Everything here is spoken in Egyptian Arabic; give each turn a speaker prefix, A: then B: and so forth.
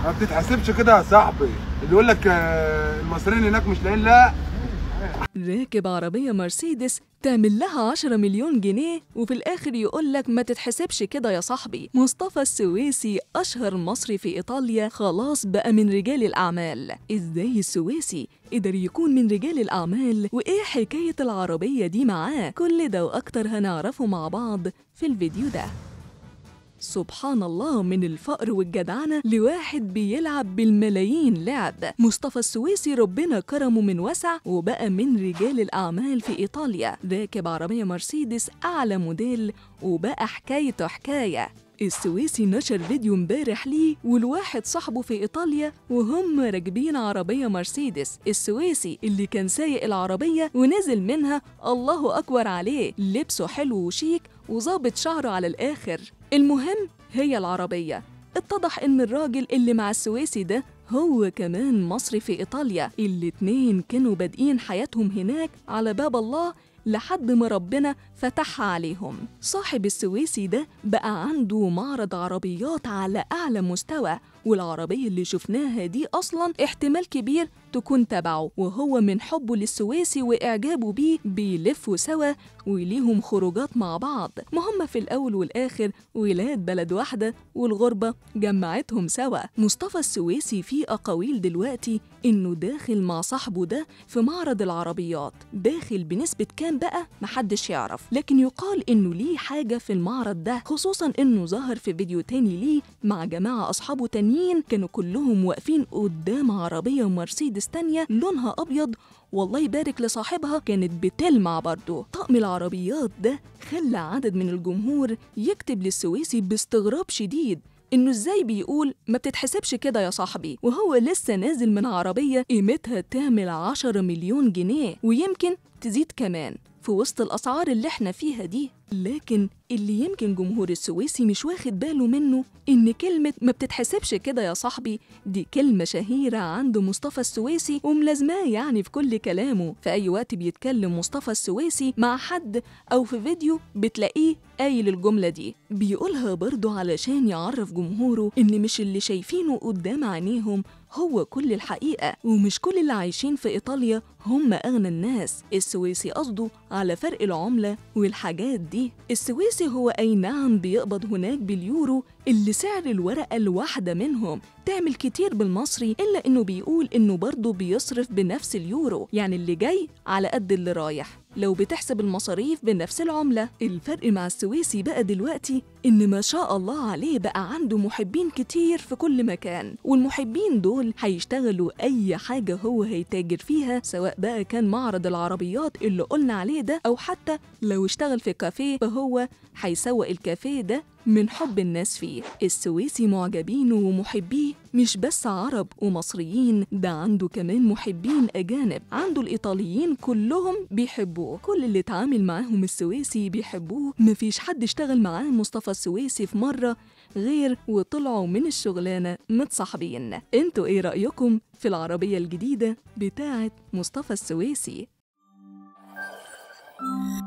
A: ما بتتحسبش كده يا صاحبي اللي يقول لك آه، المصريين هناك مش لاقيين لا
B: راكب عربية مرسيدس تعمل لها 10 مليون جنيه وفي الآخر يقول لك ما تتحسبش كده يا صاحبي مصطفى السويسي أشهر مصري في إيطاليا خلاص بقى من رجال الأعمال إزاي السويسي قدر يكون من رجال الأعمال وإيه حكاية العربية دي معاه كل ده وأكتر هنعرفه مع بعض في الفيديو ده سبحان الله من الفقر والجدعنة لواحد بيلعب بالملايين لعب مصطفى السويسي ربنا كرمه من وسع وبقى من رجال الأعمال في إيطاليا راكب عربية مرسيدس أعلى موديل وبقى حكايته حكاية السويسي نشر فيديو امبارح ليه والواحد صاحبه في إيطاليا وهم راكبين عربية مرسيدس السويسي اللي كان سايق العربية ونزل منها الله أكبر عليه لبسه حلو وشيك وظابط شعره على الآخر المهم هي العربية اتضح إن الراجل اللي مع السويسي ده هو كمان مصري في إيطاليا الاتنين كانوا بادئين حياتهم هناك على باب الله لحد ما ربنا فتحها عليهم صاحب السويسي ده بقى عنده معرض عربيات على أعلى مستوى والعربية اللي شفناها دي أصلا احتمال كبير تكون تبعه وهو من حبه للسويسي وإعجابه بيه بيلفوا سوا وليهم خروجات مع بعض ما هم في الأول والآخر ولاد بلد واحدة والغربة جمعتهم سوا مصطفى السويسي فيه أقاويل دلوقتي إنه داخل مع صاحبه ده في معرض العربيات داخل بنسبة كام بقى محدش يعرف لكن يقال إنه ليه حاجة في المعرض ده خصوصا إنه ظهر في فيديو تاني ليه مع جماعة أصحابه تانيين كانوا كلهم واقفين قدام عربية مرسيدس تانية لونها أبيض والله يبارك لصاحبها كانت بتلمع برضه طقم العربيات ده خلى عدد من الجمهور يكتب للسويسي باستغراب شديد إنه إزاي بيقول ما بتتحسبش كده يا صاحبي وهو لسه نازل من عربية قيمتها تعمل 10 مليون جنيه ويمكن تزيد كمان في وسط الأسعار اللي احنا فيها دي لكن اللي يمكن جمهور السويسي مش واخد باله منه إن كلمة ما بتتحسبش كده يا صاحبي دي كلمة شهيرة عند مصطفى السويسي وملازماه يعني في كل كلامه في أي وقت بيتكلم مصطفى السويسي مع حد أو في فيديو بتلاقيه قايل الجملة دي بيقولها برضه علشان يعرف جمهوره إن مش اللي شايفينه قدام عينيهم هو كل الحقيقة ومش كل اللي عايشين في إيطاليا هم أغنى الناس السويسي قصده على فرق العملة والحاجات دي السويسي هو أي نعم بيقبض هناك باليورو اللي سعر الورقة الواحدة منهم تعمل كتير بالمصري إلا إنه بيقول إنه برضه بيصرف بنفس اليورو يعني اللي جاي على قد اللي رايح لو بتحسب المصاريف بنفس العملة الفرق مع السويسي بقى دلوقتي إن ما شاء الله عليه بقى عنده محبين كتير في كل مكان والمحبين دول هيشتغلوا أي حاجة هو هيتاجر فيها سواء بقى كان معرض العربيات اللي قلنا عليه ده أو حتى لو اشتغل في كافيه فهو هيسوق الكافيه ده من حب الناس فيه السويسي معجبينه ومحبيه مش بس عرب ومصريين ده عنده كمان محبين أجانب عنده الإيطاليين كلهم بيحبوه كل اللي اتعامل معاهم السويسي بيحبوه مفيش حد اشتغل معاه مصطفى السويسي في مرة غير وطلعوا من الشغلانة متصاحبين انتوا ايه رأيكم في العربية الجديدة بتاعت مصطفى السويسي